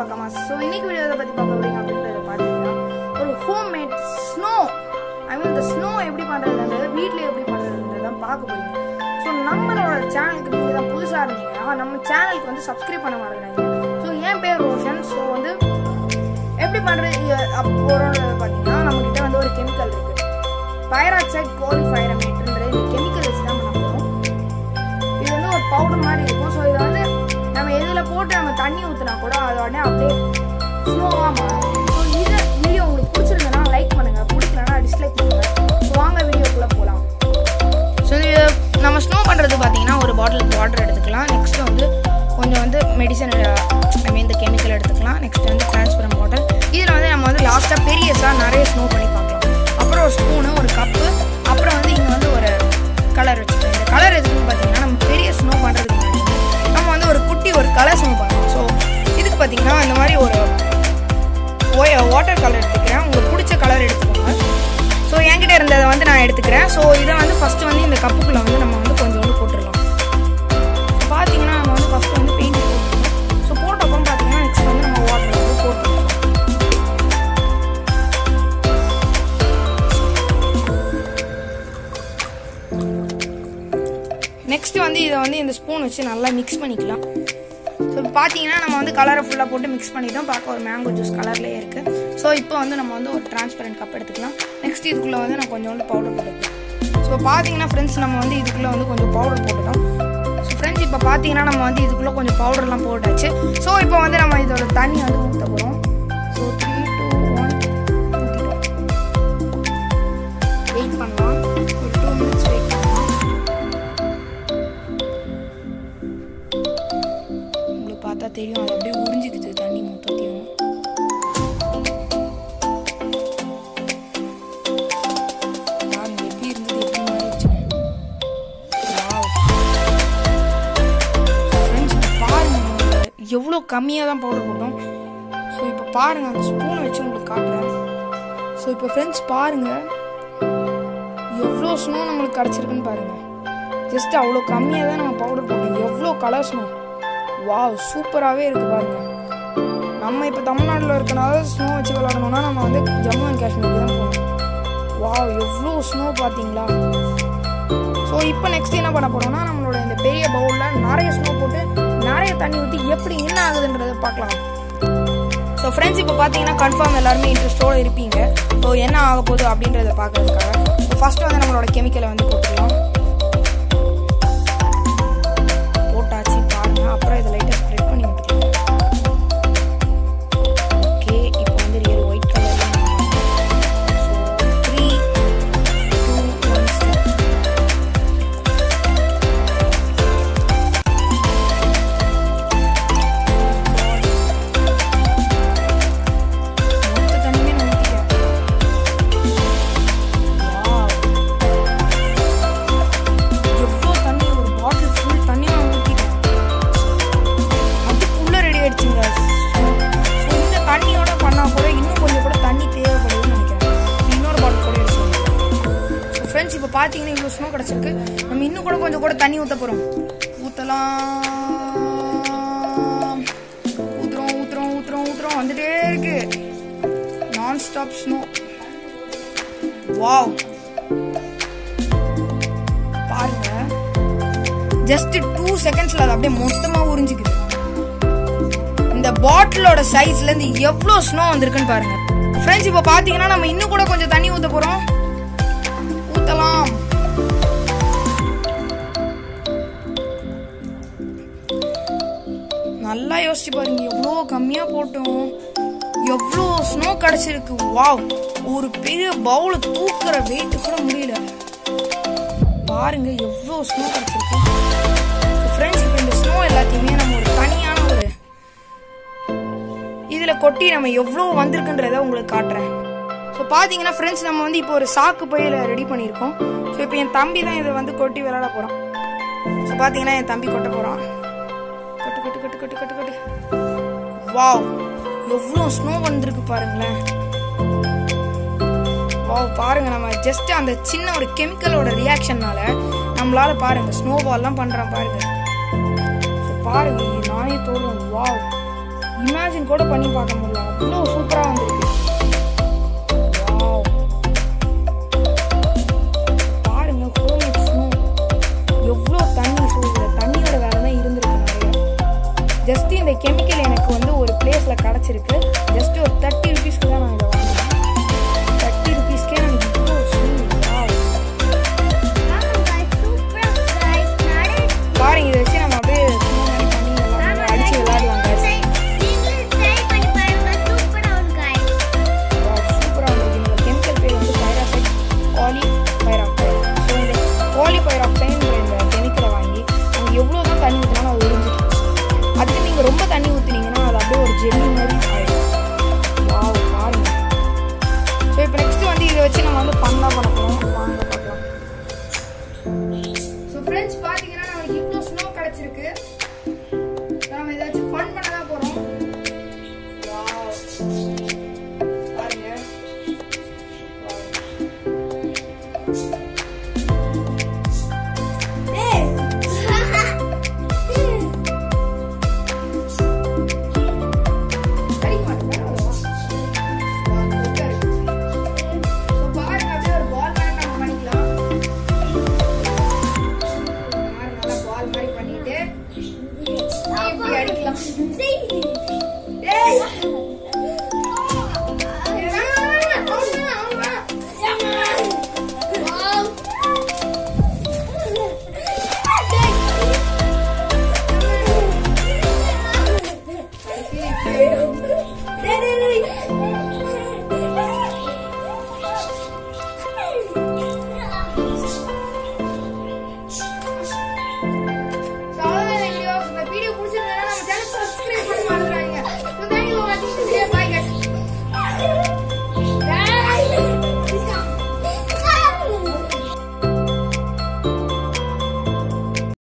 பார்க்காம ஸோ இன்னைக்கு வீடியோ இதை பற்றி பார்க்க போறீங்க அப்படின்றத பார்த்தீங்கன்னா ஒரு home made snow I mean இந்த ஸ்னோ எப்படி பண்ணுறதுன்றது வீட்டில் எப்படி பண்ணுறதுன்றது தான் பார்க்க போறீங்க ஸோ நம்மளோட சேனலுக்கு நீங்கள் தான் புதுசாக இருந்தீங்கன்னா நம்ம சேனலுக்கு வந்து சப்ஸ்கிரைப் பண்ண மறந்துடாங்க ஸோ என் பேர் ரோஷன் ஸோ வந்து எப்படி பண்ணுறது போகிறோன்றது பார்த்தீங்கன்னா நம்மக்கிட்ட வந்து ஒரு கெமிக்கல் இருக்குது பைராக்சைட் கோலிஃபைரமேட்ன்ற இந்த கெமிக்கல் வச்சு தான் பண்ண போகிறோம் இது வந்து ஒரு பவுடர் மாதிரி இருக்கும் ஸோ இதை வந்து நம்ம எதில் போட்டு நம்ம தண்ணி ஊற்றினா கூட அது உடனே அப்படியே ஸ்லோவாக மாறும் ஸோ இது வீடியோ உங்களுக்கு பிடிச்சிருந்ததுன்னா லைக் பண்ணுங்கள் பிடிக்கலன்னா டிஸ்லைக் பண்ணுங்கள் ஸோ வாங்க வீடியோக்குள்ளே போகலாம் ஸோ இது நம்ம ஸ்னோ பண்ணுறது பார்த்தீங்கன்னா ஒரு பாட்டில் வாட்டர் எடுத்துக்கலாம் நெக்ஸ்ட் வந்து கொஞ்சம் வந்து மெடிசன் ஐ மீன் இந்த கெமிக்கல் எடுத்துக்கலாம் நெக்ஸ்ட் வந்து டிரான்ஸ்பரண்ட் வாட்டர் இதில் வந்து நம்ம வந்து லாஸ்ட்டாக பெரியஸாக நிறைய ஸ்னோ பண்ணி பார்க்கலாம் அப்புறம் ஒரு ஸ்பூனு ஒரு கப்பு அப்புறம் வந்து இங்கே வந்து ஒரு கலர் வச்சுக்கலாம் இந்த கலர் எதுக்குன்னு பார்த்தீங்கன்னா நம்ம பெரிய ஸ்னோ பண்ணுறதுக்கு முன்னாடி நம்ம வந்து ஒரு குட்டி ஒரு கலர் ஸ்னோ பண்ணலாம் ஸோ இதுக்கு பார்த்தீங்கன்னா இந்த மாதிரி ஒரு வாட்டர் கலர் எடுத்துக்கிறேன் உங்களுக்கு பிடிச்ச கலர் எடுத்துக்கோங்க ஸோ என்கிட்ட இருந்ததை வந்து நான் எடுத்துக்கிறேன் ஸோ இதை வந்து ஃபஸ்ட்டு வந்து இந்த கப்புக்குள்ளே வந்து நம்ம வந்து கொஞ்சோண்டு போட்டுடலாம் ஸோ பார்த்தீங்கன்னா நம்ம வந்து ஃபஸ்ட்டு வந்து பெயிண்ட் போட்டுருக்கோம் ஸோ போட்டப்பறம் பார்த்தீங்கன்னா நெக்ஸ்ட் வந்து நம்ம வாட்டர் வந்து போட்டுருக்கோம் நெக்ஸ்ட் வந்து இதை வந்து இந்த ஸ்பூன் வச்சு நல்லா மிக்ஸ் பண்ணிக்கலாம் ஸோ இப்போ பார்த்தீங்கன்னா நம்ம வந்து கலரை ஃபுல்லாக போட்டு மிக்ஸ் பண்ணிட்டோம் பார்க்க ஒரு மேங்கோ ஜூஸ் கலர்லேயே இருக்குது ஸோ இப்போ வந்து நம்ம வந்து ஒரு டிரான்ஸ்பரண்ட் கப் எடுத்துக்கலாம் நெக்ஸ்ட் இதுக்குள்ளே வந்து நான் கொஞ்சோண்டு பவுடர் போட்டுக்கலாம் ஸோ பார்த்தீங்கன்னா ஃப்ரெண்ட்ஸ் நம்ம வந்து இதுக்குள்ளே வந்து கொஞ்சம் பவுடர் போட்டுட்டோம் ஸோ ஃப்ரெண்ட்ஸ் இப்போ பார்த்தீங்கன்னா நம்ம வந்து இதுக்குள்ளே கொஞ்சம் பவுடர்லாம் போட்டாச்சு ஸோ இப்போ வந்து நம்ம இதோட தண்ணி வந்து ஊற்ற போகிறோம் ஸோ த்ரீ டூ ஒன் ஊற்றிட்டோம் வெயிட் பண்ணலாம் ஒரு டூ மினிட்ஸ் வெயிட் பண்ணலாம் உங்களுக்கு பார்த்தா தெரியும் அது அப்படியே உறிஞ்சிக்குது தண்ணி மொத்தத்தையும் பாருங்க எப்படி இருந்தது எப்படி மாறிடுச்சுன்னு Wow. Friends, இப்ப பாருங்க நம்ம எவ்வளோ கம்மியாக தான் பவுடர் போட்டோம் ஸோ இப்போ பாருங்க அந்த ஸ்பூனை வச்சு உங்களுக்கு காட்டுறேன் ஸோ இப்போ ஃப்ரெண்ட்ஸ் பாருங்க எவ்வளோ ஸ்னோ நம்மளுக்கு கிடச்சிருக்குன்னு பாருங்க ஜஸ்ட் அவ்வளோ கம்மியாக தான் நம்ம பவுடர் போட்டோம் எவ்வளோ கலர் ஸ்னோ வாவ் சூப்பராகவே இருக்கு பாருங்க நம்ம இப்போ தமிழ்நாட்டில் இருக்கனால ஸ்னோ வச்சு விளாடணும்னா நம்ம வந்து ஜம்மு அண்ட் காஷ்மீருக்கு தான் போகணும் வாவ் எவ்வளோ ஸ்னோ பார்த்தீங்களா ஸோ இப்போ நெக்ஸ்ட் என்ன பண்ண போறோம்னா நம்மளோட இந்த பெரிய பவுலில் நிறைய ஸ்னோ போட்டு நிறைய தண்ணி ஊற்றி எப்படி என்ன ஆகுதுன்றதை பார்க்கலாம் ஸோ ஃப்ரெண்ட்ஸ் இப்போ பார்த்தீங்கன்னா கன்ஃபார்ம் எல்லாருமே இன்ட்ரெஸ்டோடு இருப்பீங்க ஸோ என்ன ஆக போகுது அப்படின்றத பார்க்கறதுக்காக ஸோ ஃபர்ஸ்ட் வந்து நம்மளோட கெமிக்கலை வந்து போட்டுக்கலாம் போட்டாச்சு பாருங்க அப்புறம் இதை லைட்டாக ஸ்ப்ரெட் பண்ணி விட்டுக்கலாம் ஓகே இப்போ வந்து real white colour so three two one step மொத்த தண்ணியுமே நான் ஊத்திட்டேன். Wow. எவ்வளோ தண்ணி ஒரு பாட்டில் ஃபுல் தண்ணி நான் ஊற்றிட்டேன் அதுக்குள்ளே ரெடி ஆயிடுச்சுங்க ஸோ இந்த தண்ணியோட பண்ணால் கூட இன்னும் கொஞ்சம் கூட தண்ணி தேவைப்படுதுன்னு நினைக்கிறேன் இன்னொரு பாட்டில் கூட எடுத்து ஸோ ஃப்ரெண்ட்ஸ் இப்போ பார்த்தீங்கன்னா இவ்வளோ ஸ்னோ கிடச்சிருக்கு நம்ம இன்னும் கூட கொஞ்சம் கூட தண்ணி ஊற்ற போகிறோம் ஊற்றலாம் ஊற்றுறோம் ஊற்றுறோம் ஊற்றுறோம் ஊற்றுறோம் வந்துட்டே இருக்கு நான் ஸ்டாப் ஸ்னோ வாவ் பாருங்க ஜஸ்ட் டூ செகண்ட்ஸ்ல அது அப்படியே மொத்தமா உறிஞ்சிக்குது இந்த பாட்டிலோட சைஸ்ல இருந்து எவ்வளவு ஸ்னோ வந்திருக்குன்னு பாருங்க ஃப்ரெண்ட்ஸ் இப்போ பாத்தீங்கன்னா நம்ம இன்னும் கூட கொஞ்சம் தண்ணி ஊத்த போறோம் ஊத்தலாம் நல்லா யோசிச்சு பாருங்க எவ்வளோ கம்மியா போட்டோம் எவ்வளோ ஸ்னோ கிடைச்சிருக்கு வாவ் ஒரு பெரிய பவுல தூக்குற வெயிட் கூட முடியல பாருங்க எவ்வளோ ஸ்னோ கிடச்சிருக்கு ஃப்ரெண்ட்ஸ் இப்போ இந்த ஸ்னோ எல்லாத்தையுமே நம்ம ஒரு தனியான ஒரு இதில் கொட்டி நம்ம எவ்வளோ வந்திருக்குன்றத உங்களுக்கு காட்டுறேன் ஸோ பார்த்தீங்கன்னா ஃப்ரெண்ட்ஸ் நம்ம வந்து இப்போ ஒரு சாக்கு பையில ரெடி பண்ணியிருக்கோம் ஸோ இப்போ என் தம்பி தான் இதை வந்து கொட்டி விளையாட போகிறான் ஸோ பார்த்தீங்கன்னா என் தம்பி கொட்ட போகிறான் கொட்டு கொட்டு கொட்டு கொட்டு கொட்டு கொட்டு வாவ் எவ்வளோ ஸ்னோ வந்திருக்கு பாருங்களேன் வாவ் பாருங்க நம்ம ஜஸ்ட் அந்த சின்ன ஒரு கெமிக்கலோட ரியாக்ஷன்னால நம்மளால பாருங்க ஸ்னோ பால்லாம் பண்றோம் பாருங்க So, பாருங்க நானே தோணும் வாவ் இமேஜின் இமேஜின் கூட பண்ணி பார்க்க முடியல அவ்வளோ சூப்பராக வந்திருக்கு Wow. பாருங்க ஹோம்மேட் ஸ்னோ எவ்வளோ தண்ணி சூழ்நிலை தண்ணியோட வேலை தான் இருந்திருக்கு நிறைய ஜஸ்ட் இந்த கெமிக்கல் எனக்கு வந்து ஒரு பிளேஸில் கிடச்சிருக்கு ஜஸ்ட் ஒரு தேர்ட்டி ருபீஸ்க்கு தான் நான் இதை வாங்கினேன் தேர்ட்டி ருபீஸ்க்கே எனக்கு இவ்வளோ ஸ்னோ பாருங்க இதை வச்சு நம்ம அப்படியே ஸ்னோ மாதிரி பண்ணி எல்லாம் அடிச்சு விளையாடலாம் guys. சூப்பராக வந்திருக்கு இந்த கெமிக்கல் பேர் வந்து பைராசைட் பாலி பைராக்டைன் ஸோ இந்த பாலி பைராக்டைன்ற இந்த கெமிக்கலை வாங்கி நம்ம எவ்வளோ தான் தண்ணி ஊற்றினாலும் அது உறிஞ்சிட்டு அதுக்கு நீங்கள் ரொம்ப தண்ணி ஊற்றுனீங்கன்னா அது அப்படியே ஒரு ஜெல்லி மாதிரி ஆயிடும் வாவ் பாருங்க ஸோ இப்போ நெக்ஸ்ட் வந்து இதை வச்சு நம்ம வந்து ஃபன்னாக பண்ண போகிறோம் வாங்க பார்க்கலாம் ஸோ ஃப்ரெண்ட்ஸ் பார்த்தீங்கன்னா நமக்கு இவ்வளோ ஸ்னோ கிடச்சிருக்கு